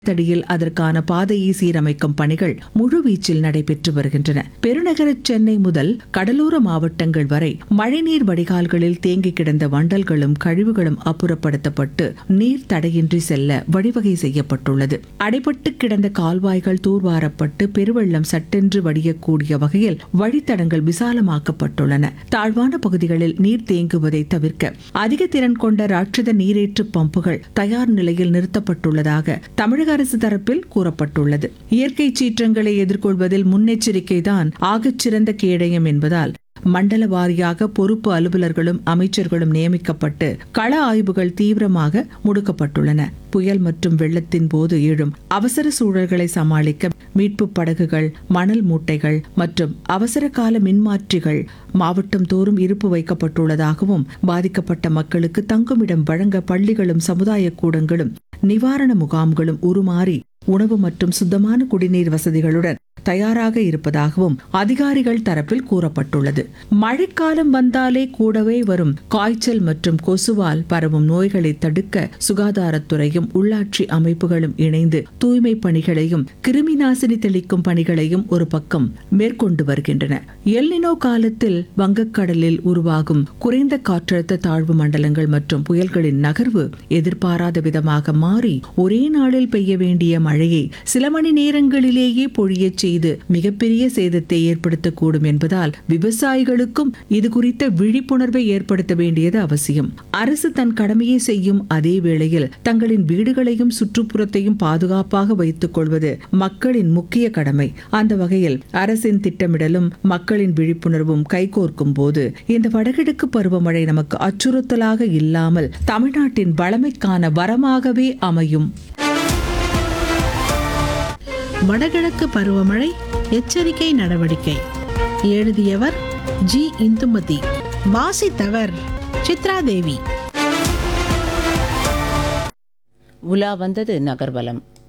தடியில் அதற்கான பாதையை சீரமைக்கும் பணிகள் முழுவீச்சில் நடைபெற்று வருகின்றன பெருநகர சென்னை முதல் கடலோர மாவட்டங்கள் வரை மழைநீர் வடிகால்களில் தேங்கி கிடந்த வண்டல்களும் கழிவுகளும் அப்புறப்படுத்தப்பட்டு நீர் தடையின்றி செல்ல வழிவகை செய்யப்பட்டுள்ளது அடைபட்டு கிடந்த கால்வாய்கள் தூர்வாரப்பட்டு பெருவெள்ளம் சட்டென்று வடியக்கூடிய வகையில் வழித்தடங்கள் விசாலமாக்கப்பட்டுள்ளன தாழ்வான பகுதிகளில் நீர் தேங்குவதை தவிர்க்க அதிக திறன் கொண்ட ராட்சத நீரேற்று பம்புகள் தயார் நிலையில் நிறுத்தப்பட்டுள்ளதாக தமிழக அரசு தரப்பில் கூறப்பட்டுள்ளது இயற்கை சீற்றங்களை எதிர்கொள்வதில் முன்னெச்சரிக்கைதான் ஆகச்சிறந்த கேடயம் என்பதால் மண்டல வாரியாக பொறுப்பு அலுவலர்களும் அமைச்சர்களும் நியமிக்கப்பட்டு கள ஆய்வுகள் தீவிரமாக முடுக்கப்பட்டுள்ளன புயல் மற்றும் வெள்ளத்தின் போது எழும் அவசர சூழல்களை சமாளிக்க மீட்பு படகுகள் மணல் மூட்டைகள் மற்றும் அவசர கால மின்மாற்றிகள் மாவட்டம் தோறும் இருப்பு வைக்கப்பட்டுள்ளதாகவும் பாதிக்கப்பட்ட மக்களுக்கு தங்குமிடம் வழங்க பள்ளிகளும் சமுதாய கூடங்களும் நிவாரண முகாம்களும் உருமாறி உணவு மற்றும் சுத்தமான குடிநீர் வசதிகளுடன் தயாராக இருப்பதாகவும் அதிகாரிகள் தரப்பில் கூறப்பட்டுள்ளது மழைக்காலம் வந்தாலே கூடவே வரும் காய்ச்சல் மற்றும் கொசுவால் பரவும் நோய்களை தடுக்க சுகாதாரத்துறையும் உள்ளாட்சி அமைப்புகளும் இணைந்து தூய்மை பணிகளையும் கிருமி நாசினி தெளிக்கும் பணிகளையும் ஒரு பக்கம் மேற்கொண்டு வருகின்றன எல்னினோ காலத்தில் வங்கக்கடலில் உருவாகும் குறைந்த காற்றழுத்த தாழ்வு மண்டலங்கள் மற்றும் புயல்களின் நகர்வு எதிர்பாராத விதமாக மாறி ஒரே நாளில் பெய்ய வேண்டிய மழையை சில மணி நேரங்களிலேயே பொழியச் செய்து மிகப்பெரிய சேதத்தை ஏற்படுத்தக்கூடும் என்பதால் விவசாயிகளுக்கும் இது குறித்த விழிப்புணர்வை ஏற்படுத்த வேண்டியது அவசியம் அரசு தன் கடமையை செய்யும் அதே வேளையில் தங்களின் வீடுகளையும் சுற்றுப்புறத்தையும் பாதுகாப்பாக வைத்துக் கொள்வது மக்களின் முக்கிய கடமை அந்த வகையில் அரசின் திட்டமிடலும் மக்களின் விழிப்புணர்வும் கைகோர்க்கும் போது இந்த வடகிழக்கு பருவமழை நமக்கு அச்சுறுத்தலாக இல்லாமல் தமிழ்நாட்டின் வளமைக்கான வரமாகவே அமையும் வடகிழக்கு பருவமழை எச்சரிக்கை நடவடிக்கை எழுதியவர் ஜி இந்துமதி வாசித்தவர் சித்ரா தேவி உலா வந்தது நகர்வலம்